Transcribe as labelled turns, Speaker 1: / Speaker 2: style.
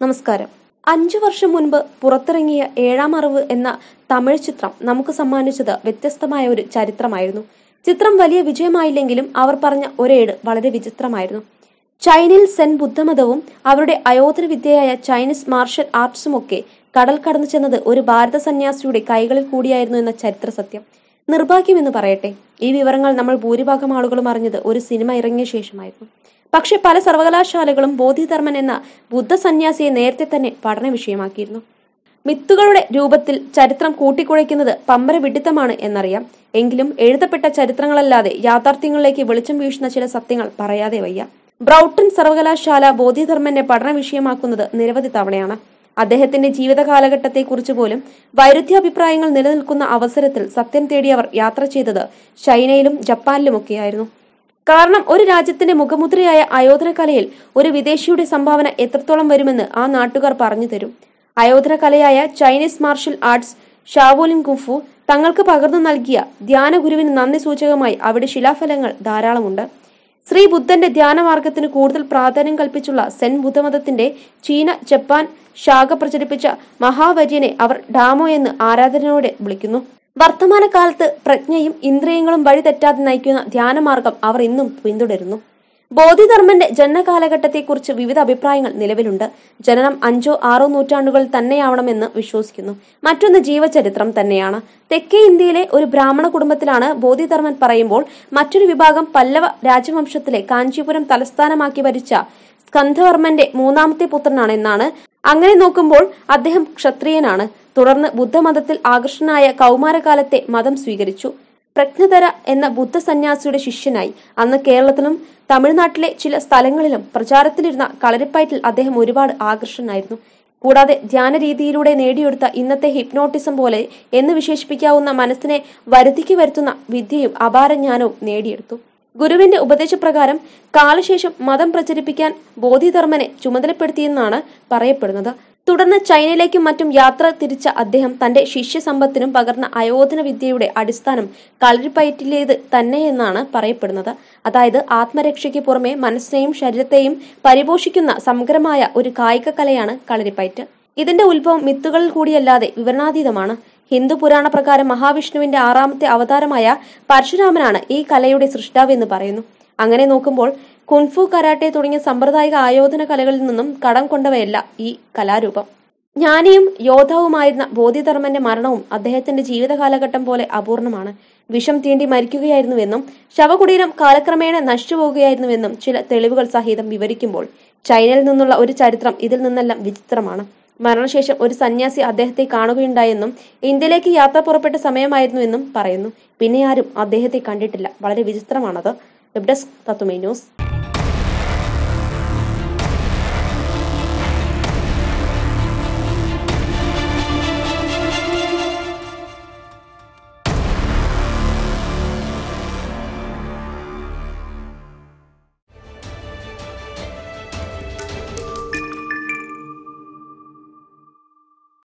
Speaker 1: നമസ്കാരം അഞ്ചു വർഷം മുൻപ് പുറത്തിറങ്ങിയ ഏഴാം അറിവ് എന്ന തമിഴ് ചിത്രം നമുക്ക് സമ്മാനിച്ചത് വ്യത്യസ്തമായ ഒരു ചരിത്രമായിരുന്നു ചിത്രം വലിയ വിജയമായില്ലെങ്കിലും അവർ പറഞ്ഞ ഒരേട് വളരെ വിചിത്രമായിരുന്നു ചൈനയിൽ സെൻ ബുദ്ധമതവും അവരുടെ അയോധന വിദ്യയായ ചൈനീസ് മാർഷൽ ആർട്സുമൊക്കെ കടൽ കടന്നു ചെന്നത് ഒരു ഭാരത സന്യാസിയുടെ കൈകളിൽ കൂടിയായിരുന്നു എന്ന ചരിത്ര സത്യം നിർഭാഗ്യമെന്ന് പറയട്ടെ ഈ വിവരങ്ങൾ നമ്മൾ ഭൂരിഭാഗം ആളുകളും അറിഞ്ഞത് ഒരു സിനിമ ഇറങ്ങിയ ശേഷമായിരുന്നു പക്ഷെ പല സർവകലാശാലകളും ബോധിധർമ്മൻ എന്ന ബുദ്ധ സന്യാസിയെ നേരത്തെ തന്നെ പഠന വിഷയമാക്കിയിരുന്നു മിത്തുകളുടെ രൂപത്തിൽ ചരിത്രം കൂട്ടിക്കുഴയ്ക്കുന്നത് പമ്പര വിഡിത്തമാണ് എന്നറിയാം എങ്കിലും എഴുതപ്പെട്ട ചരിത്രങ്ങളല്ലാതെ യാഥാർത്ഥ്യങ്ങളിലേക്ക് വെളിച്ചം വീശുന്ന ചില സത്യങ്ങൾ പറയാതെ വയ്യ ബ്രൗട്ടൺ സർവകലാശാല ബോധിധർമ്മന്റെ പഠന വിഷയമാക്കുന്നത് നിരവധി തവണയാണ് അദ്ദേഹത്തിന്റെ ജീവിത കാലഘട്ടത്തെക്കുറിച്ച് പോലും വൈരുദ്ധ്യാഭിപ്രായങ്ങൾ നിലനിൽക്കുന്ന അവസരത്തിൽ സത്യം തേടി അവർ യാത്ര ചെയ്തത് ചൈനയിലും ജപ്പാനിലുമൊക്കെയായിരുന്നു കാരണം ഒരു രാജ്യത്തിന്റെ മുഖമുദ്രയായ അയോധന കലയിൽ ഒരു വിദേശിയുടെ സംഭാവന എത്രത്തോളം വരുമെന്ന് ആ നാട്ടുകാർ പറഞ്ഞു തരും അയോധന കലയായ Chinese martial arts Shaolin kung fu തങ്ങൾക്ക് പകർന്നു നൽകിയ ധ്യാന ഗുരുവിന് നന്ദി സൂചകമായി അവിടെ ശിലാഫലങ്ങൾ ധാരാളമുണ്ട് ശ്രീ ബുദ്ധന്റെ ധ്യാനമാർഗത്തിന് കൂടുതൽ പ്രാധാന്യം കൽപ്പിച്ചുള്ള സെൻ ബുദ്ധമതത്തിന്റെ ചീന ജപ്പാൻ ശാഖ പ്രചരിപ്പിച്ച മഹാവര്യനെ അവർ ഡാമോ എന്ന് ആരാധനയോടെ വിളിക്കുന്നു വർത്തമാനകാലത്ത് പ്രജ്ഞയും ഇന്ദ്രിയങ്ങളും വഴി തെറ്റാതെ നയിക്കുന്ന ധ്യാനമാർഗം അവർ ഇന്നും പിന്തുടരുന്നു ബോധിധർമ്മന്റെ ജനനകാലഘട്ടത്തെക്കുറിച്ച് വിവിധ അഭിപ്രായങ്ങൾ നിലവിലുണ്ട് ജനനം അഞ്ചോ ആറോ നൂറ്റാണ്ടുകളിൽ തന്നെയാവണമെന്ന് വിശ്വസിക്കുന്നു മറ്റൊന്ന് ജീവചരിത്രം തന്നെയാണ് തെക്കേ ഇന്ത്യയിലെ ഒരു ബ്രാഹ്മണ കുടുംബത്തിലാണ് ബോധിധർമ്മൻ പറയുമ്പോൾ മറ്റൊരു വിഭാഗം പല്ലവ രാജവംശത്തിലെ കാഞ്ചീപുരം തലസ്ഥാനമാക്കി ഭരിച്ച സ്കന്ധവർമ്മന്റെ മൂന്നാമത്തെ പുത്രനാണ് എന്നാണ് അങ്ങനെ നോക്കുമ്പോൾ അദ്ദേഹം ക്ഷത്രിയനാണ് തുടർന്ന് ബുദ്ധമതത്തിൽ ആകർഷണനായ കൗമാരകാലത്തെ മതം സ്വീകരിച്ചു പ്രജ്ഞധര എന്ന ബുദ്ധ സന്യാസിയുടെ ശിഷ്യനായി അന്ന് കേരളത്തിലും തമിഴ്നാട്ടിലെ ചില സ്ഥലങ്ങളിലും പ്രചാരത്തിലിരുന്ന കളരിപ്പയറ്റിൽ അദ്ദേഹം ഒരുപാട് ആകർഷണനായിരുന്നു കൂടാതെ ധ്യാന രീതിയിലൂടെ നേടിയെടുത്ത ഇന്നത്തെ ഹിപ്നോട്ടിസം പോലെ എന്ന് വിശേഷിപ്പിക്കാവുന്ന മനസ്സിനെ വരുതിക്ക് വരുത്തുന്ന വിദ്യയും അപാരജ്ഞാനവും നേടിയെടുത്തു ഗുരുവിന്റെ ഉപദേശപ്രകാരം കാലശേഷം മതം പ്രചരിപ്പിക്കാൻ ബോധിധർമ്മനെ ചുമതലപ്പെടുത്തിയെന്നാണ് പറയപ്പെടുന്നത് തുടർന്ന് ചൈനയിലേക്കും മറ്റും യാത്ര തിരിച്ച അദ്ദേഹം തന്റെ ശിഷ്യസമ്പത്തിനും പകർന്ന അയോധന വിദ്യയുടെ അടിസ്ഥാനം കളരിപ്പയറ്റിലേത് തന്നെയെന്നാണ് പറയപ്പെടുന്നത് അതായത് ആത്മരക്ഷയ്ക്ക് പുറമെ മനസ്സിനെയും ശരീരത്തെയും പരിപോഷിക്കുന്ന സമഗ്രമായ ഒരു കായിക കലയാണ് കളരിപ്പയറ്റ് ഇതിന്റെ ഉത്ഭവം മിത്തുകളിൽ കൂടിയല്ലാതെ വിവരണാതീതമാണ് ഹിന്ദു പുരാണ പ്രകാരം മഹാവിഷ്ണുവിന്റെ ആറാമത്തെ അവതാരമായ പരശുരാമനാണ് ഈ കലയുടെ സൃഷ്ടാവ് എന്ന് പറയുന്നു അങ്ങനെ നോക്കുമ്പോൾ കുൻഫു കരാട്ടെ തുടങ്ങിയ സാമ്പ്രദായിക ആയോധന കലകളിൽ നിന്നും കടം കൊണ്ടവയല്ല ഈ കലാരൂപം ജ്ഞാനിയും യോദ്ധാവുമായിരുന്ന ബോധിധർമ്മന്റെ മരണവും അദ്ദേഹത്തിന്റെ ജീവിത കാലഘട്ടം പോലെ അപൂർണമാണ് വിഷം തീണ്ടി മരിക്കുകയായിരുന്നുവെന്നും ശവകുടീരം കാലക്രമേണ നശിച്ചുപോകുകയായിരുന്നുവെന്നും ചില തെളിവുകൾ സഹിതം വിവരിക്കുമ്പോൾ ചൈനയിൽ നിന്നുള്ള ഒരു ചരിത്രം ഇതിൽ നിന്നെല്ലാം വിചിത്രമാണ് മരണശേഷം ഒരു സന്യാസി അദ്ദേഹത്തെ കാണുകയുണ്ടായെന്നും ഇന്ത്യയിലേക്ക് യാത്ര പുറപ്പെട്ട സമയമായിരുന്നുവെന്നും പറയുന്നു പിന്നെ ആരും അദ്ദേഹത്തെ കണ്ടിട്ടില്ല വളരെ വിചിത്രമാണത് വെബ് ഡെസ്ക് തത്തുമൈ ന്യൂസ്